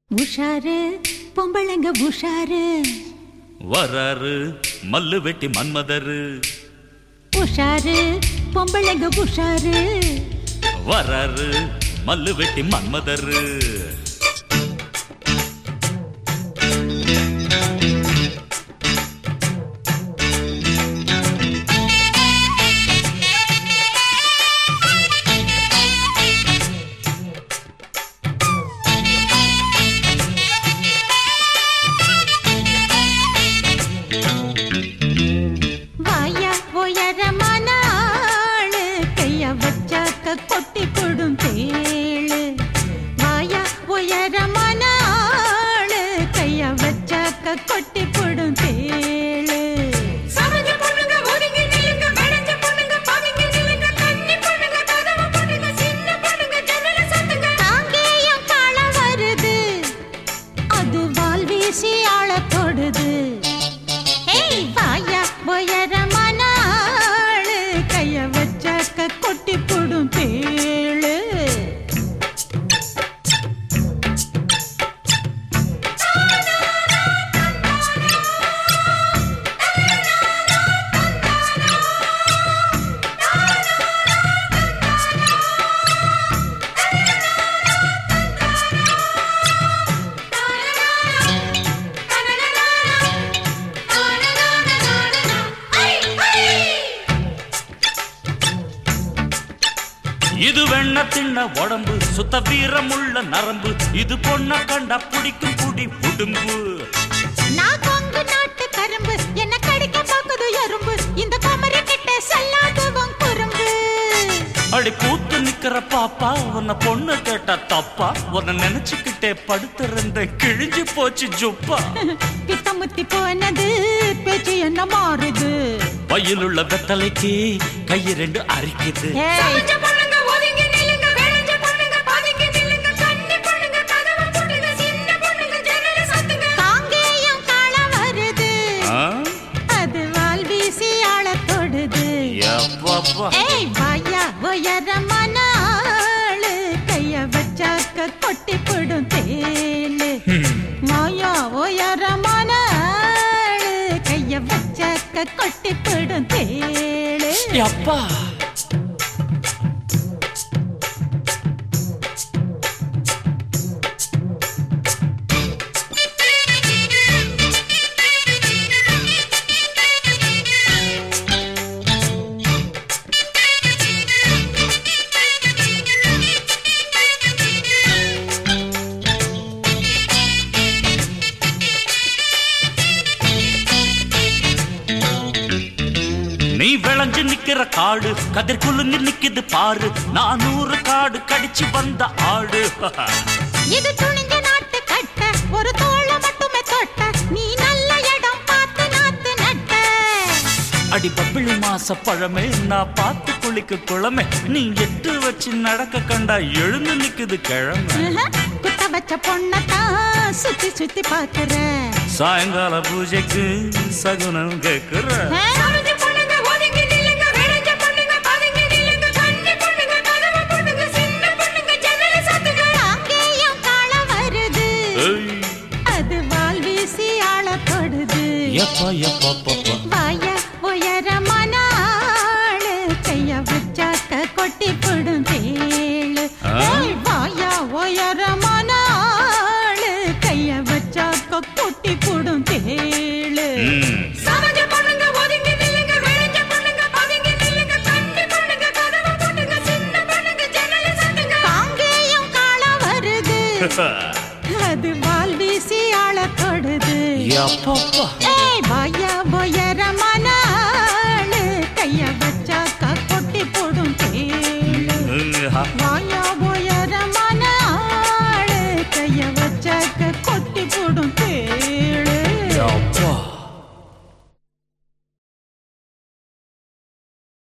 உஷாரு பொம்பளைங்க உஷாரு வராரு மல்லு வெட்டி மன்மதரு உஷாரு பொம்பளைங்க உஷாரு வராரு மல்லு வெட்டி மன்மதரு வாயா உயரமான ஆளு கைய வச்சாக்க கொட்டி கொடும் தேளு வாயா உயரமான ஆளு கைய வச்சாக்க கொட்டி கொடும் தேளு சமஞ்ச பொண்ணுங்க ஒதுங்கி நில்லுங்க வெளஞ்ச பொண்ணுங்க பதுங்கி நில்லுங்க கன்னி பொண்ணுங்க கதவு பொண்ணுங்க சின்ன பொண்ணுங்க ஜன்னல சத்துங்க தாங்கேயம் காண வருது அது வால் வீசி ஆள தொடுது ஏய் வாயா உயரமான ஆளு கைய வச்சாக்க கொட்டி போடும் தேளு இது வெண்ண தின்ன உடம்பு சுத்த வீரமுள்ள நரம்பு இது பொண்ண கண்டா பிடிக்கும் புடி புடும்பு நான் கொங்கு நாட்டு கரும்பு என்ன கடிக்க பாக்குது எறும்பு இந்த குமரி கிட்ட செல்லாதவன் குறும்பு அடி கூத்து நிக்கிற பாப்பா உன்னை பொண்ணு கேட்டா தப்பா உன்னை நினைச்சுக்கிட்டே படுத்திருந்த கிழிஞ்சு போச்சு ஜுப்பா பித்தமுத்தி போனது பேச்சு என்ன மாறுது வயலுள்ள வெத்தலைக்கு கை ரெண்டு அரிக்குது ஏய் சமஞ்ச பொண்ணுங்க ஒதுங்கி நில்லுங்க வெளஞ்ச பொண்ணுங்க பதுங்கி நில்லுங்க கன்னி பொண்ணுங்க கதவு பொண்ணுங்க சின்ன பொண்ணுங்க ஜன்னல சத்துங்க காங்கேயம் காண வருது ஆ? அது வால் வீசி ஆள தொடுது எப்பப்பா. ஏய் வாயா உயரமான ஆளு கைய வச்சாக்க கொட்டி போடும் தேளு மாயா உயரமான ஆளு கைய வச்சாக்க கொட்டி போடும் தேளு எப்பா நீ விளைஞ்சு நிக்கிற காடு கதிர் குலுங்கி நிக்குது பாரு நானூறு காடு கடிச்சு வந்த ஆடு இது துணிஞ்ச நாட்டு கட்ட ஒரு தோள மட்டுமே தொட்ட நீ நல்ல இடம் பார்த்து நாத்து நட்ட அடி பப்பிளி மாச பழமே நான் பார்த்து குளிக்க குளமே நீ எட்டு வச்சு நடக்க கண்டா எழுந்து நிக்குது கிழமை ஆஹா, குத்த வச்ச பொண்ணத்தான் சுத்தி சுத்தி பாக்குற சாயங்கால பூஜைக்கு சகுனம் கேக்குற சமஞ்ச பொண்ணுங்க ஒதுங்கி நில்லுங்க வெளஞ்ச பொண்ணுங்க பதுங்கி நில்லுங்க கன்னி பொண்ணுங்க கதவு பொண்ணுங்க சின்ன பொண்ணுங்க ஜன்னல சத்துங்க காங்கேயம் காண வருது ஏய், அது வால் வீசி ஆள தொடுது எப்பா எப்பா பாப்பா வாய உயரமான ஆளு கைய வச்சாக்க கொட்டி போடும் தேளு ஆ? ஏய், வாயா உயரமான ஆளு கைய வச்சாக்க கொட்டி போடும் தேளு ம், சமஞ்ச பொண்ணுங்க ஒதுங்கி நில்லுங்க வெளஞ்ச பொண்ணுங்க பதுங்கி நில்லுங்க கன்னி பொண்ணுங்க கதவு பொண்ணுங்க சின்ன பொண்ணுங்க ஜன்னல சத்துங்க காங்கேயம் காண வருது அது வால் வீசி ஆள தொடுது எப்பப்பா ஏய் வாயா போய